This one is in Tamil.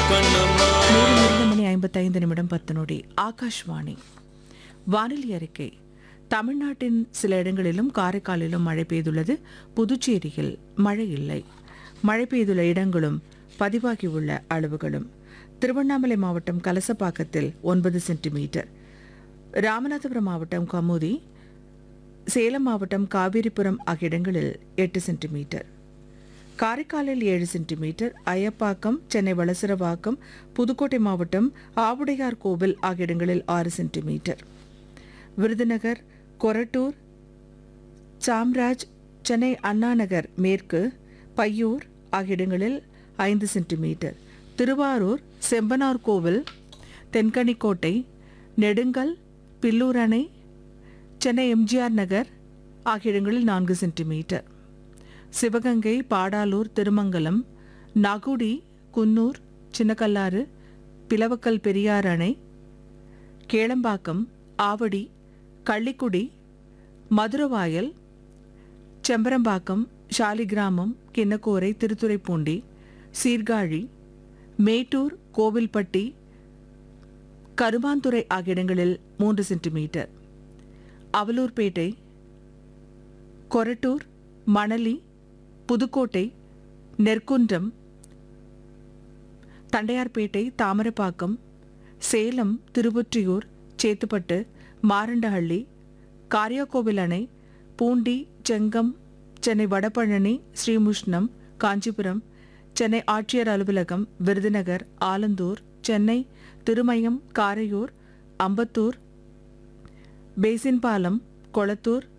கண்ணம்மா நேரம் இரண்டு மணி ஐம்பத்தைந்து நிமிடம் பத்து நொடி ஆகாஷ்வாணி வானிலை அறிக்கை தமிழ்நாட்டின் சில இடங்களிலும் காரைக்காலிலும் மழை பெய்துள்ளது புதுச்சேரியில் மழை இல்லை மழை பெய்துள்ள இடங்களும் பதிவாகியுள்ள அளவுகளும் திருவண்ணாமலை மாவட்டம் கலசப்பாக்கத்தில் ஒன்பது சென்டிமீட்டர் ராமநாதபுரம் மாவட்டம் கமுதி சேலம் மாவட்டம் காவேரிபுரம் ஆகிய இடங்களில் எட்டு சென்டிமீட்டர் காரைக்காலில் ஏழு சென்டிமீட்டர் அயப்பாக்கம் சென்னை வளசரவாக்கம் புதுக்கோட்டை மாவட்டம் ஆவுடையார் கோவில் ஆகிய இடங்களில் ஆறு சென்டிமீட்டர் விருதுநகர் கொரட்டூர் சாம்ராஜ் சென்னை அண்ணாநகர் மேற்கு பையூர் ஆகிய இடங்களில் ஐந்து சென்டிமீட்டர் திருவாரூர் செம்பனார் கோவில் தென்கனிக்கோட்டை நெடுங்கல் பில்லூர் அணை சென்னை எம்ஜிஆர் நகர் ஆகிய இடங்களில் நான்கு சென்டிமீட்டர் சிவகங்கை பாடாலூர் திருமங்கலம் நகுடி குன்னூர் சின்னக்கல்லாறு பிளவக்கல் பெரியார் அணை கேளம்பாக்கம் ஆவடி கள்ளிக்குடி மதுரவாயல் செம்பரம்பாக்கம் சாலிகிராமம் கிண்ணக்கோரை திருத்துறைப்பூண்டி சீர்காழி மேட்டூர் கோவில்பட்டி கருமாந்துறை ஆகிய இடங்களில் மூன்று சென்டிமீட்டர் அவலூர்பேட்டை கொரட்டூர் மணலி புதுக்கோட்டை நெற்குன்றம் தண்டையார்பேட்டை தாமரப்பாக்கம் சேலம் திருவொற்றியூர் சேத்துப்பட்டு மாரண்டஹள்ளி காரியாக்கோவில் அணை பூண்டி செங்கம் சென்னை வடபழனி ஸ்ரீமுஷ்ணம் காஞ்சிபுரம் சென்னை ஆட்சியர் அலுவலகம் விருதுநகர் ஆலந்தூர் சென்னை திருமயம் காரையூர் அம்பத்தூர் பேசின்பாலம் கொளத்தூர்